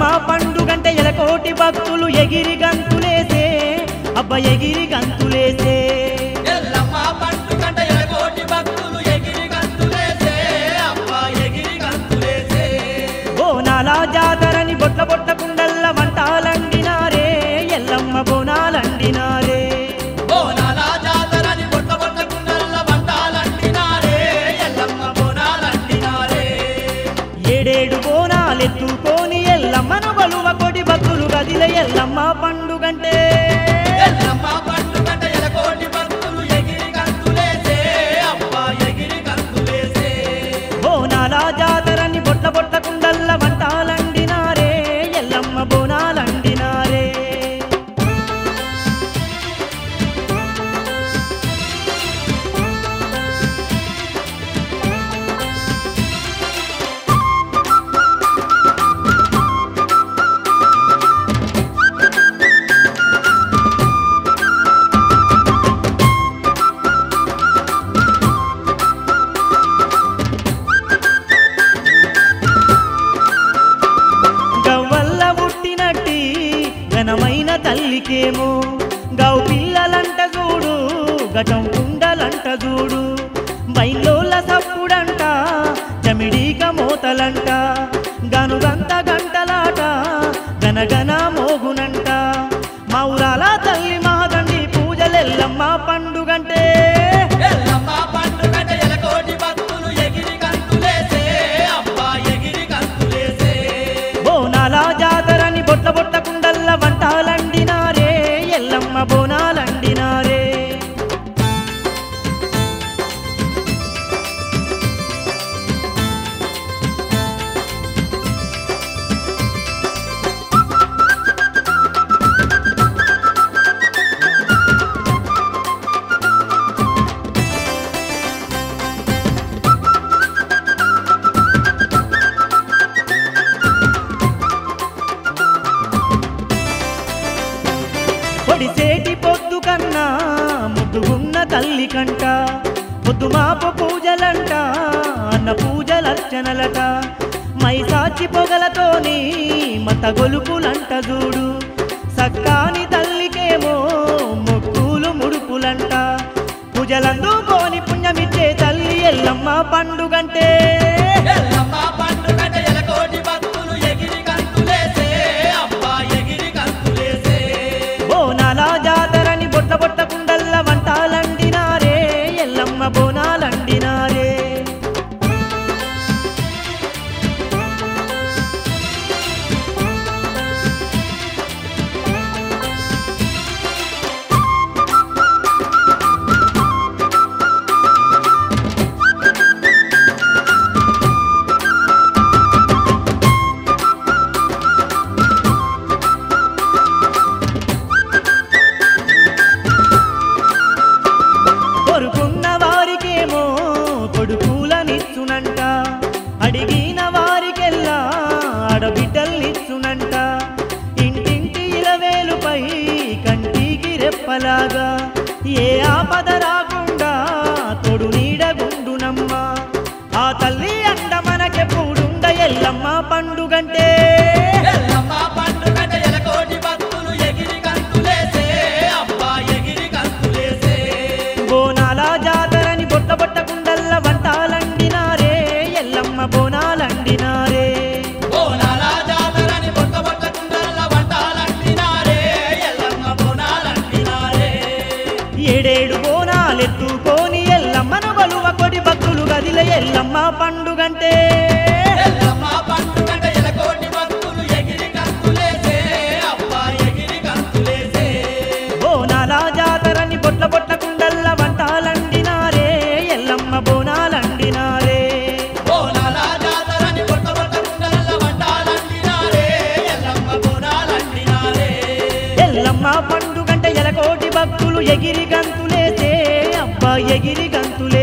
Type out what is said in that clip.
ఎల్లమ్మ పండుగంటే ఎలకోటి భక్తులు ఎగిరి గంతులేసే అబ్బ ఎగిరి గంతులేసే ఎల్లమ్మ పండుగంట ఎలగోటి భక్తులు ఎగిరి గంతులేసే అబ్బా ఎగిరి గంతులేసే బోనాల జాతరని బొట్ల బొట్ట కుండల్ల వంటాలండినారే ఎల్లమ్మ బోనాలండినారే బోనాల జాతరని బొట్ట బొట్ట కుండల్ల వంటాలంటినారే ఎల్లమ్మ బోనాలంటినారే ఏడేడు బోనాలెత్తుకొని ఎల్లమ్మను బలువ కొడి భక్తులు గదిల ఎల్లమ్మ పండుగంటే ఎల్లమ్మ పండుగంట ఎలగోటి భక్తులు ఎగిరి గంతులేసే అబ్బా ఎగిరి గంతులేసే బోనాల జాతరని బొట్ల బొట్ట కుండల్ల వంటాలండినారే ఎల్లమ్మ బోనాలండినారే గవ్వల్ల పుట్టినట్టి ఘనమైన తల్లికేమో గౌ పిల్లలంట చూడు గటం కుండలంట చూడు బైలోల సప్పుడంట చమిడీక మోతలంట గనుగంత గంటలాట గనగన మోగునంట మౌరాల తల్లి మహదండి పూజలెల్లమ్మ పండుగంటే ఎల్లమ్మ పండుగంట ఎలగోటి భక్తులు ఎగిరి గంతులేసే అబ్బా ఎగిరి గంతులేసే బోనాల జాతరని బొట్ల బొట్ట కుండల్ల వంటాలండినారే ఎల్లమ్మ బోనాలండినారే పొడిసేటి పొద్దు కన్నా ముద్దుగున్న తల్లి కంట పొద్దు మాపు పూజలంట అన్న పూజలర్చనలట మైసాచి పొగలతోని మత గొలుపులంట చూడు సక్కాని తల్లికేమో మొక్కులు ముడుపులంట పూజలందుకోని పుణ్యమిచ్చే తల్లి ఎల్లమ్మ పండుగంటే ఎల్లమ్మ పండుగంట ఎలగోటి భక్తులు ఎగిరి గంతులేసే అబ్బా ఎగిరి గంతులేసే బోనాల జాతరని బొట్ల బొట్ట కుండల్ల వంటాలండినారే ఎల్లమ్మ బోనాలండినారే కొరుకున్న వారికేమో కొడుకులనిచ్చునంట అడిగిన వారికెల్లా ఆడబిడ్డల్నిచ్చునంట ఇంటింటి ఇలవేలుపై కంటికి రెప్పలాగా ఏ ఆపద రాకుండా తొడు నీడగుండునమ్మా ఆ తల్లి అండ మనకెప్పుడుండ ఎల్లమ్మ పండుగంటే ఎల్లమ్మ పండుగంట ఎలగోటి భక్తులు ఎగిరి గంతులేసే అబ్బా ఎగిరి గంతులేసే బోనాల జాతరని బొట్ట బొట్ట కుండల్ల వంటాలండినారే ఎల్లమ్మ బోనాలండినారే బోనాల జాతరని బొట్ట బొట్ట కుండల వంటాలంటినారే ఎల్లమ్మ బోనాలంటినారే ఏడేడు బోనాలెత్తుకొని ఎల్లమ్మను బలువ కొడి భక్తులు గదిల ఎల్లమ్మ పండుగంటే ఎల్లమ్మ పండుగంట ఎలగోటి భక్తులు ఎగిరి గంతులేసే అబ్బా ఎగిరి గంతులేసే బోనాల జాతరని బొట్ల బొట్ట కుండల్ల వంటాలండినారే ఎల్లమ్మ బోనాలండినారే బోనాల జాతరని బొట్ట బొట్ట కుండల వంటాలంటినారే ఎల్లమ్మ బోనాలంటినారే ఎల్లమ్మ పండుగంటే ఎలకోటి భక్తులు ఎగిరి గంతులేసే అబ్బా ఎగిరి గంతులే